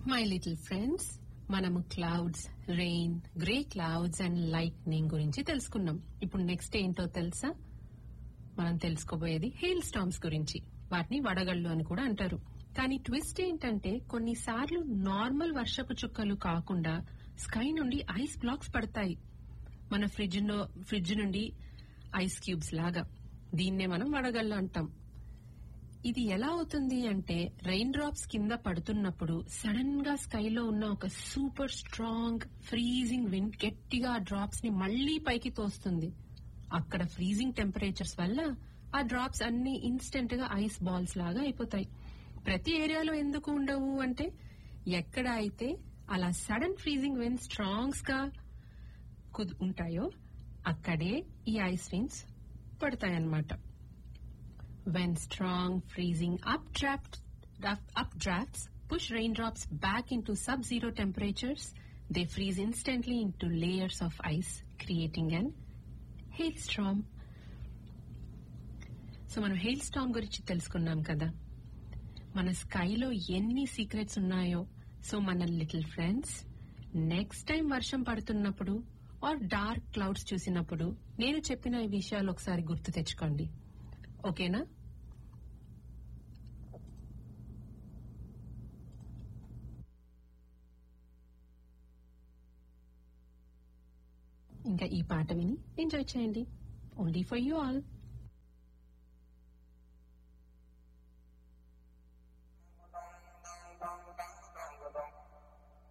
My little friends మనము clouds rain grey clouds and lightning గురించి తెలుసుకున్నాం ఇప్పుడు నెక్స్ట్ ఏంటో తెలుసా మనం తెలుసుకోబోయేది హెయిల్ స్టామ్స్ గురించి వాటిని వడగళ్ళు అని కూడా అంటారు కానీ ట్విస్ట్ ఏంటంటే కొన్నిసార్లు నార్మల్ వర్షపు చుక్కలు కాకుండా స్కై నుండి ఐస్ బ్లాక్స్ పడతాయి మన ఫ్రిడ్జ్ ఫ్రిడ్జ్ నుండి ఐస్ క్యూబ్స్ లాగా దీన్నే మనం వడగళ్ళు అంటాం ఇది ఎలా అవుతుంది అంటే రెయిన్ డ్రాప్స్ కింద పడుతున్నప్పుడు సడన్ గా స్కైలో ఉన్న ఒక సూపర్ స్ట్రాంగ్ ఫ్రీజింగ్ విండ్ గట్టిగా ఆ డ్రాప్స్ ని మళ్లీ పైకి తోస్తుంది అక్కడ ఫ్రీజింగ్ టెంపరేచర్స్ వల్ల ఆ డ్రాప్స్ అన్ని ఇన్స్టెంట్ గా ఐస్ బాల్స్ లాగా అయిపోతాయి ప్రతి ఏరియాలో ఎందుకు ఉండవు అంటే ఎక్కడ అయితే అలా సడన్ ఫ్రీజింగ్ విండ్ స్ట్రాంగ్స్ గా కుద్- ఉంటాయో అక్కడే ఈ ఐస్ విన్స్ పడతాయన్నమాట when strong freezing updraft, updrafts push raindrops back into sub-zero temperatures, they freeze instantly into layers of ice, creating an hailstorm. So మనం హెయిల్ స్టామ్ గురించి తెలుసుకున్నాం కదా మన స్కైలో ఎన్ని సీక్రెట్స్ ఉన్నాయో సో మన లిటిల్ ఫ్రెండ్స్ నెక్స్ట్ టైం వర్షం పడుతున్నప్పుడు ఆర్ డార్క్ క్లౌడ్స్ చూసినప్పుడు నేను చెప్పిన ఈ విషయాలు ఒకసారి గుర్తు తెచ్చుకోండి ఓకేనా ఇంకా ఈ పాట విని ఎంజాయ్ చేయండి ఓన్లీ ఫర్ యూ ఆల్